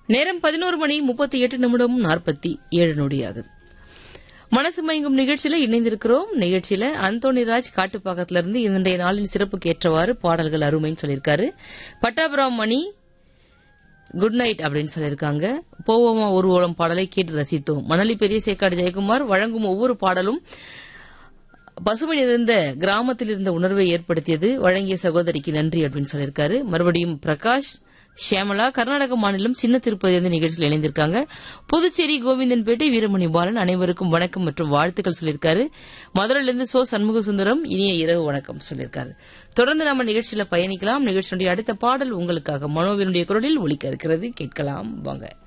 நேரம் பதினோரு மணி முப்பத்தி எட்டு நிமிடம் நாற்பத்தி ஏழு நொடியாகுது மனசு மயங்கும் நிகழ்ச்சியில இணைந்திருக்கிறோம் நிகழ்ச்சியில அந்தோணிராஜ் காட்டுப்பாக்கத்துல இருந்து இன்றைய நாளின் சிறப்புக்கு ஏற்றவாறு பாடல்கள் அருமைன்னு சொல்லியிருக்காரு பட்டாபுரம் மணி குட் நைட் அப்படின்னு சொல்லியிருக்காங்க போவோமா ஒரு ஓலம் பாடலை கேட்டு ரசித்தோம் மணலி பெரிய சேக்காடு ஜெயக்குமார் வழங்கும் ஒவ்வொரு பாடலும் பசுமை நிறைந்த கிராமத்தில் இருந்த உணர்வை ஏற்படுத்தியது வழங்கிய சகோதரிக்கு நன்றி அப்படின்னு சொல்லியிருக்காரு மறுபடியும் பிரகாஷ் ஷியாமலா கர்நாடக மாநிலம் சின்ன திருப்பதி வந்து நிகழ்ச்சியில் இணைந்திருக்காங்க புதுச்சேரி கோவிந்தன்பேட்டை வீரமணி பாலன் அனைவருக்கும் வணக்கம் மற்றும் வாழ்த்துக்கள் சொல்லியிருக்காரு மதுரையிலிருந்து சோ சண்முக சுந்தரம் இனிய இரவு வணக்கம் சொல்லியிருக்காரு தொடர்ந்து நம்ம நிகழ்ச்சியில பயணிக்கலாம் நிகழ்ச்சியுடைய அடுத்த பாடல் உங்களுக்காக மனோவினுடைய குரலில் ஒலிக்க இருக்கிறது கேட்கலாம் வாங்க